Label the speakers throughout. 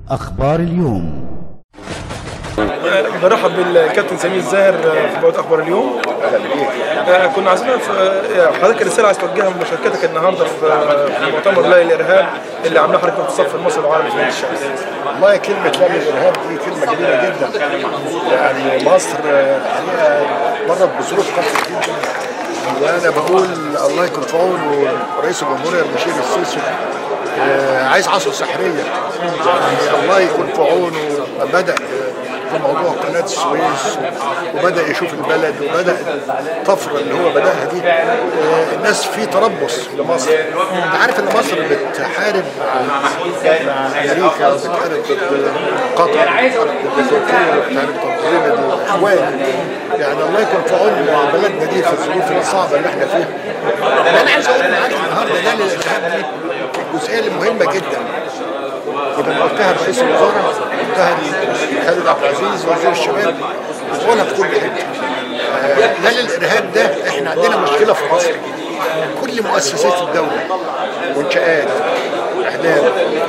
Speaker 1: أخبار اليوم
Speaker 2: برحب بالكابتن سمير الزاهر في بوابه اخبار اليوم آه، كنا عايزين نعرف آه، حضرتك الرساله عايز توجهها من مشاركتك النهارده في في مؤتمر لا للارهاب اللي عاملاه حضرتك في الصف المصري العربي في نادي الشمس
Speaker 3: والله كلمة لا للإرهاب دي كلمة جميلة جدا يعني مصر آه، الحقيقة مرت بظروف قاسية جدا وأنا بقول الله يكون في عونه رئيس الجمهورية البشير السيسي آه، عايز عصا سحرية يعني الله يكون في عونه بدأ في موضوع قناة السويس وبدأ يشوف البلد وبدأ الطفرة اللي هو بدأها دي آه، الناس في تربص لمصر انت عارف ان مصر بتحارب مع مع امريكا بتحارب ضد قطر بتحارب ضد تركيا بتحارب ضد الاخوان يعني الله يكون في عون بلدنا دي في الظروف الصعبه اللي احنا فيها اللي انا عايز اقول معاك النهارده ده للارهاب دي الجزئيه المهمه جدا يبقى انا قلتها لرئيس الوزراء قلتها لخالد عبد العزيز وزير الشباب بقولها في كل حته آه، لا للارهاب ده احنا عندنا مشكله في مصر كل مؤسسات الدوله منشآت اعلام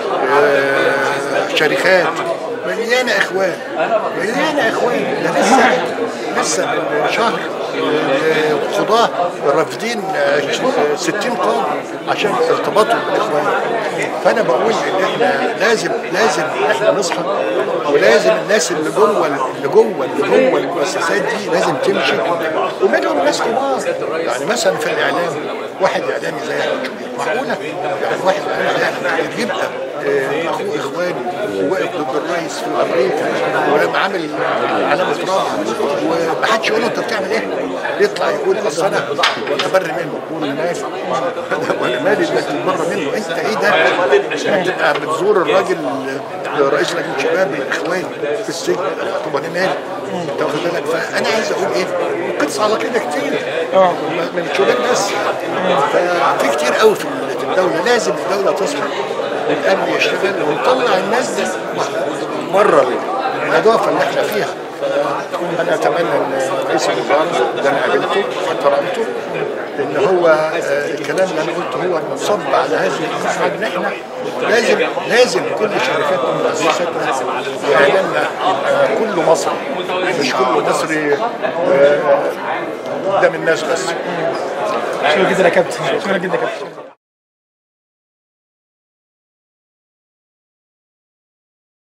Speaker 3: آه، شركات مليانه اخوان مليانه اخوان ده لسه لسه من شهر آه، القضاه رافضين آه، 60 قاضي عشان ارتباطهم بالاخوان فانا بقول ان احنا لازم لازم احنا نصحى ولازم الناس اللي جوه اللي جوه اللي جوه المؤسسات دي لازم تمشي ومنهم ناس كبار يعني مثلا في الاعلام واحد اعلامي زي احمد شوقي معقوله يعني واحد اعلامي زي احمد شوقي يبقى آه، اخوه اخواني وواقف ضد الرئيس في امريكا ولما عامل علامه رابعه ومحدش يقول له انت بتعمل ايه؟ يطلع يقول اصل انا متبرى منه يقول الناس وانا مالي انك تتبرى منه انت ايه ده؟ انت تبقى بتزور الراجل رئيس لجنه شباب الاخوان في السجن طب انا مالي؟ انت واخد بالك فانا عايز اقول ايه؟ قصص على كده كتير من الشباب بس ففي كتير قوي في الدوله لازم الدوله تصحى والامن يشتغل ونطلع الناس دي بره النظافه اللي احنا فيها انا اتمنى ان رئيس الوزراء ده انا قابلته واحترمته ان هو آه، الكلام اللي انا قلته هو منصب على هذه المساحه ان احنا لازم لازم كل شركاتنا ومؤسساتنا واعلامنا يبقى كله مصري مش كله مصري آه، قدام الناس بس
Speaker 2: شكرا جدا يا كابتن شكرا جدا يا كابتن